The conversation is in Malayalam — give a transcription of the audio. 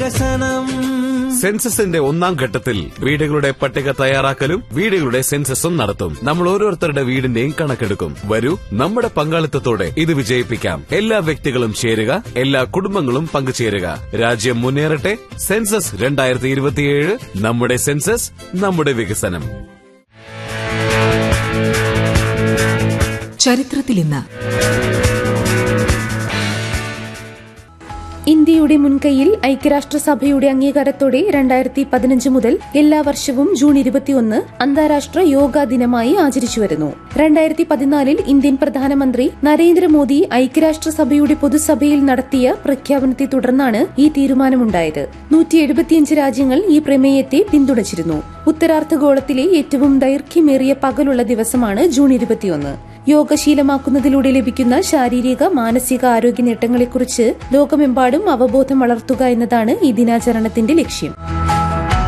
വികസനം സെൻസസിന്റെ ഒന്നാം ഘട്ടത്തിൽ വീടുകളുടെ പട്ടിക തയ്യാറാക്കലും വീടുകളുടെ സെൻസസും നടത്തും നമ്മൾ ഓരോരുത്തരുടെ വീടിന്റെയും കണക്കെടുക്കും വരൂ നമ്മുടെ പങ്കാളിത്തത്തോടെ ഇത് വിജയിപ്പിക്കാം എല്ലാ വ്യക്തികളും ചേരുക എല്ലാ കുടുംബങ്ങളും പങ്കുചേരുക രാജ്യം മുന്നേറട്ടെ സെൻസസ് രണ്ടായിരത്തി ഇരുപത്തിയേഴ് നമ്മുടെ സെൻസസ് നമ്മുടെ വികസനം ചരിത്രത്തിൽ ഇന്ന് ഇന്ത്യയുടെ മുൻകൈയിൽ ഐക്യരാഷ്ട്രസഭയുടെ അംഗീകാരത്തോടെ രണ്ടായിരത്തി പതിനഞ്ച് മുതൽ എല്ലാ വർഷവും ജൂൺ ഇരുപത്തിയൊന്ന് അന്താരാഷ്ട്ര യോഗാ ദിനമായി ആചരിച്ചു വരുന്നു രണ്ടായിരത്തി പതിനാലിൽ ഇന്ത്യൻ പ്രധാനമന്ത്രി നരേന്ദ്രമോദി ഐക്യരാഷ്ട്രസഭയുടെ പൊതുസഭയിൽ നടത്തിയ പ്രഖ്യാപനത്തെ തുടർന്നാണ് ഈ തീരുമാനമുണ്ടായത് നൂറ്റി എഴുപത്തിയഞ്ച് രാജ്യങ്ങൾ ഈ പ്രമേയത്തെ പിന്തുണച്ചിരുന്നു ഉത്തരാർദ്ധഗോളത്തിലെ ഏറ്റവും ദൈർഘ്യമേറിയ പകലുള്ള ദിവസമാണ് ജൂൺ ഇരുപത്തിയൊന്ന് യോഗശീലമാക്കുന്നതിലൂടെ ലഭിക്കുന്ന ശാരീരിക മാനസിക ആരോഗ്യ നേട്ടങ്ങളെക്കുറിച്ച് ലോകമെമ്പാടും അവബോധം വളർത്തുക എന്നതാണ് ഈ ദിനാചരണത്തിന്റെ ലക്ഷ്യം